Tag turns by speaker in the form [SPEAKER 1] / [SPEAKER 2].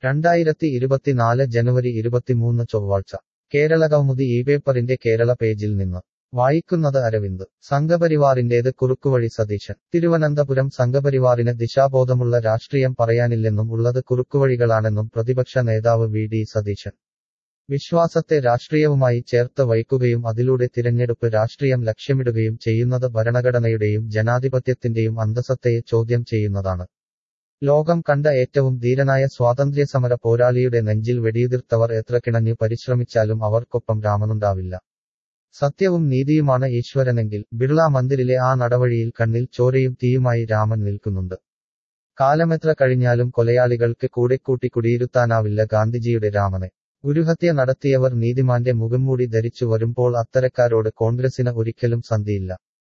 [SPEAKER 1] രണ്ടായിരത്തി ഇരുപത്തിനാല് ജനുവരി ഇരുപത്തിമൂന്ന് ചൊവ്വാഴ്ച കേരളകൗമുദി ഈ പേപ്പറിന്റെ കേരള പേജിൽ നിന്ന് വായിക്കുന്നത് അരവിന്ദ് സംഘപരിവാറിന്റേത് കുറുക്കുവഴി സതീശൻ തിരുവനന്തപുരം സംഘപരിവാറിന് ദിശാബോധമുള്ള രാഷ്ട്രീയം പറയാനില്ലെന്നും ഉള്ളത് കുറുക്കുവഴികളാണെന്നും പ്രതിപക്ഷ നേതാവ് വി ഡി സതീശൻ വിശ്വാസത്തെ രാഷ്ട്രീയവുമായി ചേർത്ത് വയ്ക്കുകയും അതിലൂടെ തിരഞ്ഞെടുപ്പ് രാഷ്ട്രീയം ലക്ഷ്യമിടുകയും ചെയ്യുന്നത് ഭരണഘടനയുടെയും ജനാധിപത്യത്തിന്റെയും അന്തസത്തയെ ചോദ്യം ചെയ്യുന്നതാണ് ലോകം കണ്ട ഏറ്റവും ധീരനായ സ്വാതന്ത്ര്യസമര പോരാളിയുടെ നെഞ്ചിൽ വെടിയുതിർത്തവർ എത്ര കിണഞ്ഞു പരിശ്രമിച്ചാലും അവർക്കൊപ്പം രാമനുണ്ടാവില്ല സത്യവും നീതിയുമാണ് ഈശ്വരനെങ്കിൽ ബിർള മന്ദിരിലെ ആ നടവഴിയിൽ കണ്ണിൽ ചോരയും തീയുമായി രാമൻ നിൽക്കുന്നുണ്ട് കാലമെത്ര കഴിഞ്ഞാലും കൊലയാളികൾക്ക് കൂടെക്കൂട്ടി കുടിയിരുത്താനാവില്ല ഗാന്ധിജിയുടെ രാമനെ ഗുരുഹത്യ നടത്തിയവർ നീതിമാന്റെ മുഖംമൂടി ധരിച്ചു വരുമ്പോൾ അത്തരക്കാരോട് കോൺഗ്രസിന് ഒരിക്കലും സന്ധിയില്ല